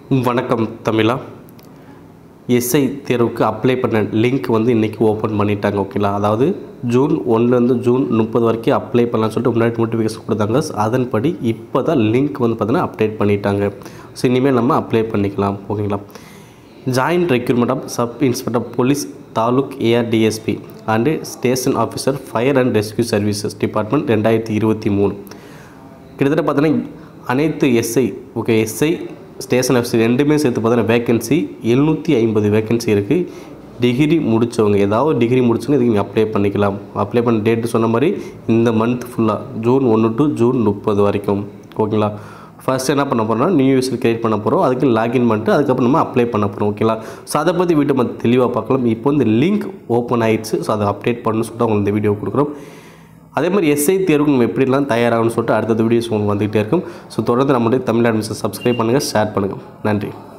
வணக்கம் தமிழா எஸ்ஐ தேர்வுக்கு அப்ளை பண்ண லிங்க் வந்து இன்றைக்கி ஓப்பன் பண்ணிட்டாங்க ஓகேங்களா அதாவது ஜூன் ஒன்றுலேருந்து ஜூன் முப்பது வரைக்கும் அப்ளை பண்ணலாம்னு சொல்லிட்டு முன்னாடி நோட்டிஃபிகேஷன் கொடுத்தாங்க So, அதன்படி இப்போ தான் லிங்க் வந்து பார்த்தீங்கன்னா அப்டேட் பண்ணிட்டாங்க ஸோ இனிமேல் நம்ம அப்ளை பண்ணிக்கலாம் ஓகேங்களா joint recruitment of sub inspector police taluk ARTSP and station officer fire and rescue services department ரெண்டாயிரத்தி இருபத்தி மூணு கிட்டத்தட்ட பார்த்தீங்கன்னா அனைத்து SI okay SI station officer ரெண்டுமே சேர்த்து பார்த்தீங்கன்னா வேகன்சி எழுநூற்றி ஐம்பது வேகன்சி இருக்குது டிகிரி முடித்தவங்க ஏதாவது டிகிரி முடிச்சவங்க இதுக்கு நீங்கள் அப்ளை பண்ணிக்கலாம் அப்ளை பண்ண டேட்டு சொன்ன மாதிரி இந்த மந்த் ஃபுல்லாக ஜூன் ஒன்று டு ஜூன் முப்பது வரைக்கும் ஓகேங்களா ஃபர்ஸ்ட் என்ன பண்ண போகிறோம்னா நியூ யூஸர் கிரியேட் பண்ண போகிறோம் அதுக்கு லாகின் பண்ணிட்டு அதுக்கப்புறம் நம்ம அப்ளை பண்ண போகிறோம் ஓகேங்களா ஸோ அதை பற்றி வீட்டை நம்ம தெளிவாக பார்க்கலாம் இப்போ இந்த லிங்க் ஓப்பன் ஆயிடுச்சு ஸோ அதை அப்டேட் பண்ணணும்னு சொல்லிட்டு உங்களுக்கு இந்த வீடியோ கொடுக்குறோம் அதே மாதிரி எஸ்ஐ தேர்வுக்கு நம்ம எப்படிலாம் தயாராகணும்னு சொல்லிட்டு அடுத்தது வீடியோஸ் உங்களுக்கு வந்துகிட்டே இருக்கும் ஸோ தொடர்ந்து நம்மளுடைய தமிழ் அட்மிஷன் சப்ஸ்கிரைப் பண்ணுங்கள் ஷேர் பண்ணுங்கள் நன்றி